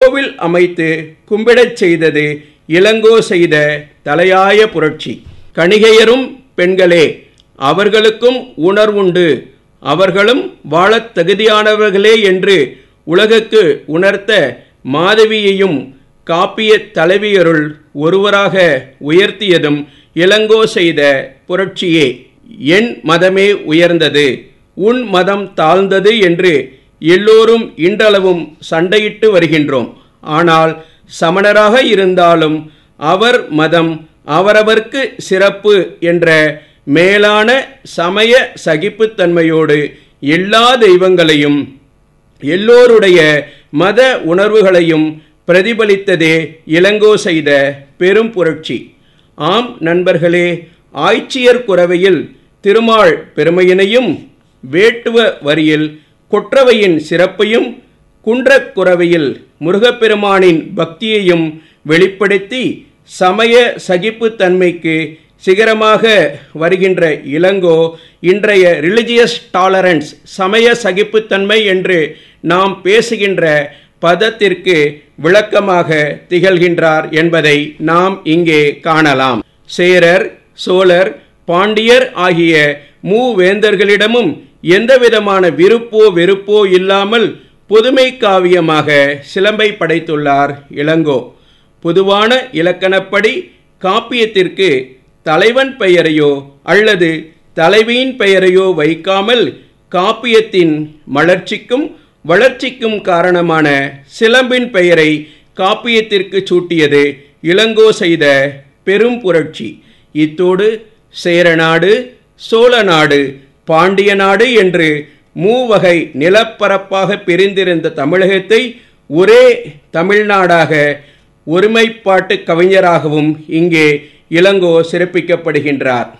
கோவில் அமைத்து கும்பிடச் செய்தது இளங்கோ செய்த தலையாய புரட்சி கணிகையரும் பெண்களே அவர்களுக்கும் உணர்வுண்டு அவர்களும் வாழத் தகுதியானவர்களே என்று உலகுக்கு உணர்த்த மாதவியையும் காப்பிய தலைவியருள் ஒருவராக உயர்த்தியதும் இளங்கோ செய்த புரட்சியே என் மதமே உயர்ந்தது உன் மதம் தாழ்ந்தது என்று எல்லோரும் இன்றளவும் சண்டையிட்டு வருகின்றோம் ஆனால் சமணராக இருந்தாலும் அவர் மதம் அவரவர்க்கு சிறப்பு என்ற மேலான சமய சகிப்புத்தன்மையோடு எல்லா தெய்வங்களையும் எல்லோருடைய மத உணர்வுகளையும் பிரதிபலித்ததே இளங்கோ செய்த பெரும் புரட்சி ஆம் நண்பர்களே ஆய்ச்சியர் குறவையில் திருமால் பெருமையினையும் வேட்டுவ வரியில் கொற்றவையின் சிறப்பையும் குன்றக் குறவையில் முருகப்பெருமானின் பக்தியையும் வெளிப்படுத்தி சமய சகிப்புத்தன்மைக்கு சிகரமாக வருகின்ற இளங்கோ இன்றைய ரிலிஜியஸ் டாலரன்ஸ் சமய சகிப்புத்தன்மை என்று நாம் பேசுகின்ற பதத்திற்கு விளக்கமாக திகழ்கின்றார் என்பதை நாம் இங்கே காணலாம் சேரர் சோழர் பாண்டியர் ஆகிய மூவேந்தர்களிடமும் எந்தவிதமான விருப்போ வெறுப்போ இல்லாமல் புதுமை காவியமாக சிலம்பை படைத்துள்ளார் இளங்கோ பொதுவான இலக்கணப்படி காப்பியத்திற்கு தலைவன் பெயரையோ அல்லது தலைவியின் பெயரையோ வைக்காமல் காப்பியத்தின் மலர்ச்சிக்கும் வளர்ச்சிக்கும் காரணமான சிலம்பின் பெயரை காப்பியத்திற்கு சூட்டியது இளங்கோ செய்த பெரும் புரட்சி இத்தோடு சேரநாடு சோழநாடு பாண்டிய நாடு என்று மூவகை நிலப்பரப்பாக பிரிந்திருந்த தமிழகத்தை ஒரே தமிழ்நாடாக ஒருமைப்பாட்டு கவிஞராகவும் இங்கே இளங்கோ சிறப்பிக்கப்படுகின்றார்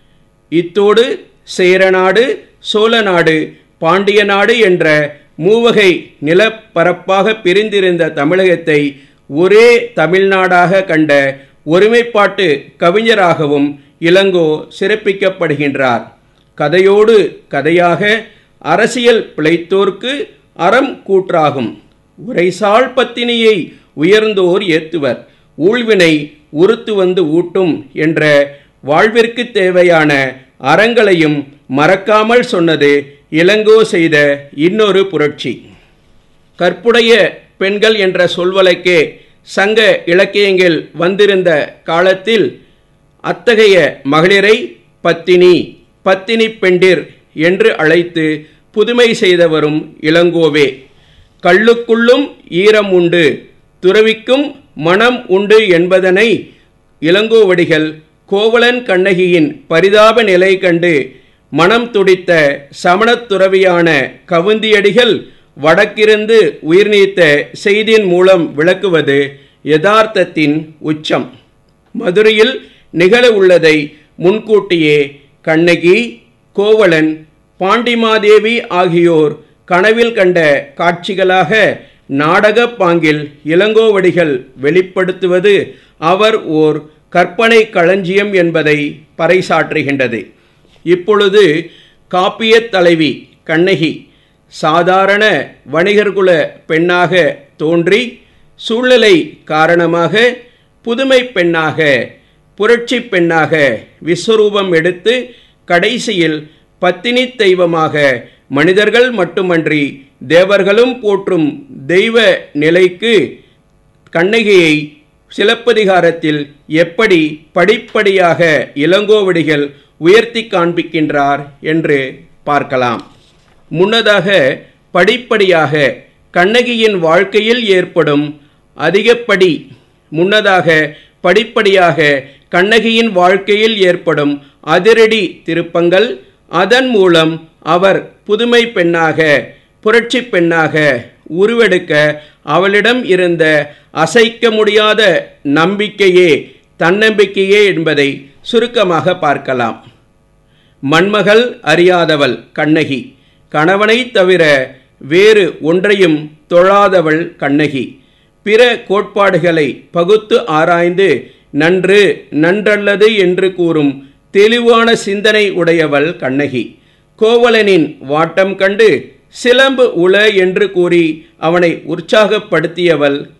இத்தோடு சேரநாடு சோழநாடு பாண்டிய நாடு என்ற மூவகை நிலப்பரப்பாக பிரிந்திருந்த தமிழகத்தை ஒரே தமிழ்நாடாக கண்ட ஒருமைப்பாட்டு கவிஞராகவும் இளங்கோ சிறப்பிக்கப்படுகின்றார் கதையோடு கதையாக அரசியல் பிழைத்தோர்க்கு அறம் கூற்றாகும் உரைசால் பத்தினியை உயர்ந்தோர் ஏத்துவர் ஊழ்வினை உறுத்து வந்து ஊட்டும் என்ற வாழ்விற்கு தேவையான அறங்களையும் மறக்காமல் சொன்னது இளங்கோ செய்த இன்னொரு புரட்சி கற்புடைய பெண்கள் என்ற சொல்வலைக்கே சங்க இலக்கியங்கள் வந்திருந்த காலத்தில் அத்தகைய மகளிரை பத்தினி பத்தினி பெண்டிர் என்று அழைத்து புதுமை செய்தவரும் இளங்கோவே கள்ளுக்குள்ளும் ஈரம் உண்டு துறவிக்கும் மனம் உண்டு என்பதனை இளங்கோவடிகள் கோவலன் கண்ணகியின் பரிதாப நிலை கண்டு மனம் துடித்த சமணத் துறவியான கவுந்தியடிகள் வடக்கிருந்து உயிர் நீத்த செய்தியின் மூலம் விளக்குவது யதார்த்தத்தின் உச்சம் மதுரையில் நிகழ உள்ளதை முன்கூட்டியே கண்ணகி கோவலன் பாண்டிமாதேவி ஆகியோர் கனவில் கண்ட காட்சிகளாக நாடக பாங்கில் இளங்கோவடிகள் வெளிப்படுத்துவது அவர் ஓர் கற்பனை களஞ்சியம் என்பதை பறைசாற்றுகின்றது இப்பொழுது காப்பியத் தலைவி கண்ணகி சாதாரண வணிகர்குல பெண்ணாக தோன்றி சூழ்நிலை காரணமாக புதுமை பெண்ணாக புரட்சி பெண்ணாக விஸ்வரூபம் எடுத்து கடைசியில் பத்தினி தெய்வமாக மனிதர்கள் மட்டுமன்றி தேவர்களும் போற்றும் தெய்வ நிலைக்கு கண்ணகியை சிலப்பதிகாரத்தில் எப்படி படிப்படியாக இளங்கோவடிகள் உயர்த்தி காண்பிக்கின்றார் என்று பார்க்கலாம் முன்னதாக படிப்படியாக கண்ணகியின் வாழ்க்கையில் ஏற்படும் அதிகப்படி முன்னதாக படிப்படியாக கண்ணகியின் வாழ்க்கையில் ஏற்படும் அதிரடி திருப்பங்கள் அதன் மூலம் அவர் புதுமை பெண்ணாக புரட்சி பெண்ணாக உருவெடுக்க அவளிடம் இருந்த அசைக்க முடியாத நம்பிக்கையே தன்னம்பிக்கையே என்பதை சுருக்கமாக பார்க்கலாம் மண்மகள் அறியாதவள் கண்ணகி கணவனை தவிர வேறு ஒன்றையும் தொழாதவள் கண்ணகி பிற கோட்பாடுகளை பகுத்து ஆராய்ந்து நன்று நன்றல்லது என்று கூறும் தெளிவான சிந்தனை உடையவள் கண்ணகி கோவலனின் வாட்டம் கண்டு சிலம்பு உல என்று கூறி அவனை உற்சாகப்படுத்தியவள்